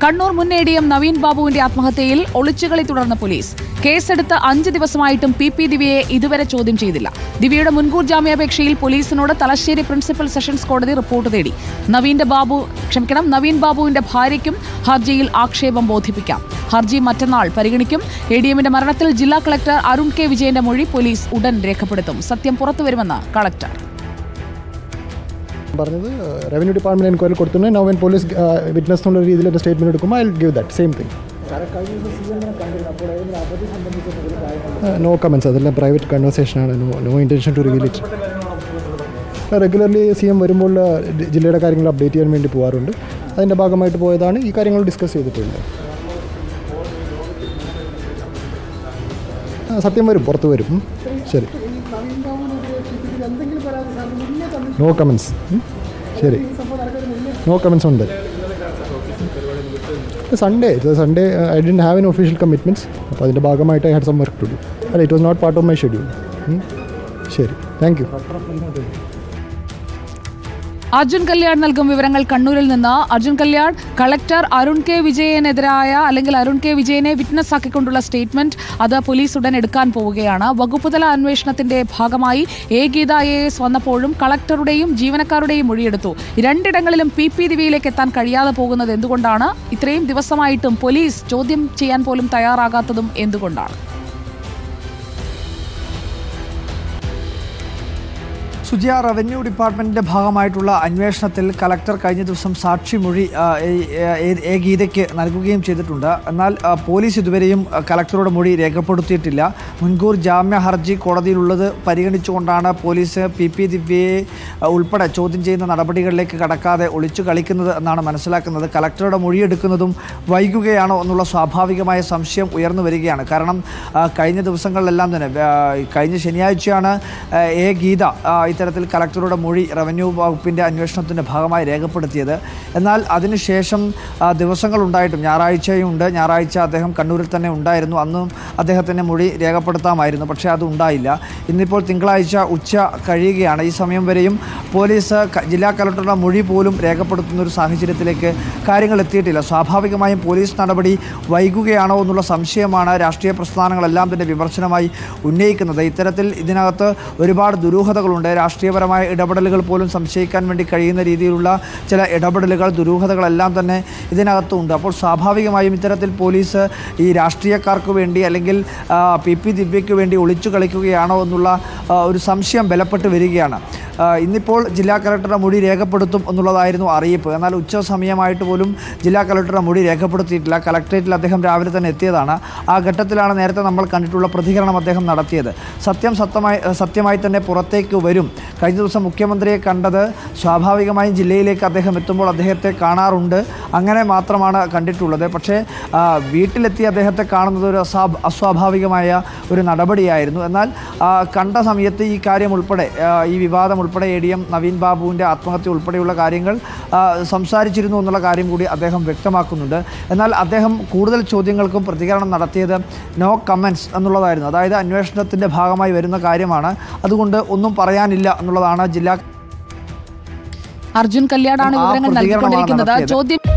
കണ്ണൂർ മുൻ A D M Naveen ബാബുവിന്റെ ആത്മഹത്യയിൽ ഒളിച്ചുകളി തുടർന്ന് പോലീസ് കേസെടുത്ത് അഞ്ച് ദിവസമായിട്ടും പി പി ദിവ്യയെ ഇതുവരെ ചോദ്യം ചെയ്തില്ല ദിവ്യയുടെ മുൻകൂർ ജാമ്യാപേക്ഷയിൽ പോലീസിനോട് തലശ്ശേരി പ്രിൻസിപ്പൽ സെഷൻസ് കോടതി റിപ്പോർട്ട് തേടി നവീന്റെ ബാബു ക്ഷമിക്കണം നവീൻ ബാബുവിന്റെ ഭാര്യയ്ക്കും ഹർജിയിൽ ആക്ഷേപം ബോധിപ്പിക്കാം ഹർജി മറ്റന്നാൾ പരിഗണിക്കും എ ഡി എമ്മിന്റെ മരണത്തിൽ ജില്ലാ കളക്ടർ അരുൺ കെ വിജയന്റെ മൊഴി പോലീസ് ഉടൻ രേഖപ്പെടുത്തും സത്യം പുറത്തുവരുമെന്ന് കളക്ടർ പറഞ്ഞത് റവന്യൂ ഡിപ്പാർട്ട്മെന്റ് എൻക്വയറി കൊടുത്തിട്ടുണ്ട് നോ വെൻ പോലീസ് വിറ്റ്നസ് എന്നുള്ള രീതിയിൽ ഒരു സ്റ്റേറ്റ്മെന്റ് എടുക്കുമ്പോൾ I give that same thing no comments അതെല്ലാം പ്രൈവറ്റ് കൺവെർസേഷനാണ് no no intention to reveal it regularly C M വരുമ്പോൾ ആ, ജി- ജില്ലയുടെ കാര്യങ്ങൾ അപ്ഡേറ്റ് ചെയ്യാൻ വേണ്ടി പോകാറുണ്ട് അതിൻ്റെ ഭാഗമായിട്ട് പോയതാണ് ഈ കാര്യങ്ങൾ ഡിസ്കസ് ചെയ്തിട്ടുണ്ട് ആ, സത്യം വരും പുറത്ത് വരും ഉം. ശരി നോ കമൻസ് ശരി നോ കമൻസ് ഉണ്ട് Sunday Sunday I didn't have an official commitments അപ്പോൾ അതിൻ്റെ ഭാഗമായിട്ട് I had some work to do അല്ല it was not part of my schedule ശരി താങ്ക് യു അർജുൻ കല്യാൺ നൽകും വിവരങ്ങൾ കണ്ണൂരിൽ നിന്ന് അർജുൻ കല്യാൺ കളക്ടർ അരുൺ കെ വിജയനെതിരായ അല്ലെങ്കിൽ അരുൺ കെ വിജയനെ വിറ്റ്നസ് ആക്കിക്കൊണ്ടുള്ള സ്റ്റേറ്റ്മെന്റ് അത് പോലീസ് ഉടൻ എടുക്കാൻ പോവുകയാണ് വകുപ്പുതല അന്വേഷണത്തിന്റെ ഭാഗമായി A Geetha I A S വന്നപ്പോഴും കളക്ടറുടെയും ജീവനക്കാരുടെയും മൊഴിയെടുത്തു രണ്ടിടങ്ങളിലും പി പി ദിവയിലേക്ക് എത്താൻ കഴിയാതെ പോകുന്നത് എന്തുകൊണ്ടാണ് ഇത്രയും ദിവസമായിട്ടും പോലീസ് ചോദ്യം ചെയ്യാൻ പോലും തയ്യാറാകാത്തതും എന്തുകൊണ്ടാണ് സുജിയ റവന്യൂ ഡിപ്പാർട്ട്മെന്റിന്റെ ഭാഗമായിട്ടുള്ള അന്വേഷണത്തിൽ കലക്ടർ കഴിഞ്ഞ ദിവസം സാക്ഷിമൊഴി ആ, ഏ- ഏ- എ ഗീതയ്ക്ക് നൽകുകയും ചെയ്തിട്ടുണ്ട് എന്നാൽ ആ, പോലീസ് ഇതുവരെയും ആ, കലക്ടറുടെ മൊഴി രേഖപ്പെടുത്തിയിട്ടില്ല മുൻകൂർ ജാമ്യ ഹർജി കോടതിയിലുള്ളത് പരിഗണിച്ചുകൊണ്ടാണ് പോലീസ് പി പി ദിവ്യയെ ആ, ഉൾപ്പെടെ ചോദ്യം ചെയ്യുന്ന നടപടികളിലേക്ക് കടക്കാതെ ഒളിച്ചു കളിക്കുന്നത് എന്നാണ് മനസ്സിലാക്കുന്നത് കലക്ടറുടെ മൊഴിയെടുക്കുന്നതും വൈകുകയാണോ എന്നുള്ള സ്വാഭാവികമായ സംശയം ഉയർന്നു വരികയാണ് കാരണം ആ, കഴിഞ്ഞ ദിവസങ്ങളിലെല്ലാം തന്നെ ആ, കഴിഞ്ഞ ശനിയാഴ്ചയാണ് ആ, എ ഗീത ആ, ഇത്തരത്തിൽ കലക്ടറുടെ മൊഴി റവന്യൂ വകുപ്പിൻ്റെ അന്വേഷണത്തിൻ്റെ ഭാഗമായി രേഖപ്പെടുത്തിയത് എന്നാൽ അതിനുശേഷം ആ, ദിവസങ്ങളുണ്ടായിട്ടും ഞായറാഴ്ചയും ഉണ്ട് ഞായറാഴ്ച അദ്ദേഹം കണ്ണൂരിൽ തന്നെ ഉണ്ടായിരുന്നു അന്നും അദ്ദേഹത്തിൻ്റെ മൊഴി രേഖപ്പെടുത്താമായിരുന്നു പക്ഷേ അത് ഉണ്ടായില്ല ഇന്നിപ്പോൾ തിങ്കളാഴ്ച ഉച്ച കഴിയുകയാണ് ഈ സമയം വരെയും പോലീസ് ക- ജില്ലാ കലക്ടറുടെ മൊഴി പോലും രേഖപ്പെടുത്തുന്ന ഒരു സാഹചര്യത്തിലേക്ക് കാര്യങ്ങൾ എത്തിയിട്ടില്ല സ്വാഭാവികമായും പോലീസ് നടപടി വൈകുകയാണോ എന്നുള്ള സംശയമാണ് രാഷ്ട്രീയ പ്രസ്ഥാനങ്ങളെല്ലാം തന്നെ വിമർശനമായി ഉന്നയിക്കുന്നത് ഇത്തരത്തിൽ ഇതിനകത്ത് ഒരുപാട് ദുരൂഹതകളുണ്ട് രാഷ്ട്രീയപരമായ ഇടപെടലുകൾ പോലും സംശയിക്കാൻ വേണ്ടി കഴിയുന്ന രീതിയിലുള്ള ചില ഇടപെടലുകൾ ദുരൂഹതകളെല്ലാം തന്നെ ഇതിനകത്തുണ്ട് അപ്പോൾ സ്വാഭാവികമായും ഇത്തരത്തിൽ പോലീസ് ഈ രാഷ്ട്രീയക്കാർക്ക് വേണ്ടി അല്ലെങ്കിൽ ആ, പി പി ദിവ്യയ്ക്ക് വേണ്ടി ഒളിച്ചു കളിക്കുകയാണോ എന്നുള്ള ആ, ഒരു സംശയം ബലപ്പെട്ട് വരികയാണ് ആ, ഇന്നിപ്പോൾ ജില്ലാ കളക്ടറുടെ മൊഴി രേഖപ്പെടുത്തും എന്നുള്ളതായിരുന്നു അറിയിപ്പ് എന്നാൽ ഉച്ച സമയമായിട്ട് പോലും ജില്ലാ കളക്ടറുടെ മൊഴി രേഖപ്പെടുത്തിയിട്ടില്ല കളക്ടറേറ്റിൽ അദ്ദേഹം രാവിലെ തന്നെ എത്തിയതാണ് ആ ഘട്ടത്തിലാണ് നേരത്തെ നമ്മൾ കണ്ടിട്ടുള്ള പ്രതികരണം അദ്ദേഹം നടത്തിയത് സത്യം സത്യമായി സത്യമായി തന്നെ പുറത്തേക്ക് വരും കഴിഞ്ഞ ദിവസം മുഖ്യമന്ത്രിയെ കണ്ടത് സ്വാഭാവികമായും ജില്ലയിലേക്ക് അദ്ദേഹം എത്തുമ്പോൾ അദ്ദേഹത്തെ കാണാറുണ്ട് അങ്ങനെ മാത്രമാണ് കണ്ടിട്ടുള്ളത് പക്ഷേ ആ, വീട്ടിലെത്തി അദ്ദേഹത്തെ കാണുന്നത് ഒരു അസാ അസ്വാഭാവികമായ ഒരു നടപടിയായിരുന്നു എന്നാൽ ആ, കണ്ട സമയത്ത് ഈ കാര്യം ഉൾപ്പെടെ ആ, ഈ വിവാദം ഉൾപ്പെടെ എ ഡി എം നവീൻ ബാബുവിൻ്റെ ആത്മഹത്യ ഉൾപ്പെടെയുള്ള കാര്യങ്ങൾ ആ, സംസാരിച്ചിരുന്നു എന്നുള്ള കാര്യം കൂടി അദ്ദേഹം വ്യക്തമാക്കുന്നുണ്ട് എന്നാൽ അദ്ദേഹം കൂടുതൽ ചോദ്യങ്ങൾക്കും പ്രതികരണം നടത്തിയത് നോ കമൻസ് എന്നുള്ളതായിരുന്നു അതായത് അന്വേഷണത്തിൻ്റെ ഭാഗമായി വരുന്ന കാര്യമാണ് അതുകൊണ്ട് ഒന്നും പറയാനില്ല എന്നുള്ളതാണ് ജില്ലാ അർജുൻ കല്യാണാണ് ആ വിവരങ്ങൾ പ്രതികരണമാണ് നൽകിക്കൊണ്ടിരിക്കുന്നത് നടത്തിയത്. ചോദ്യം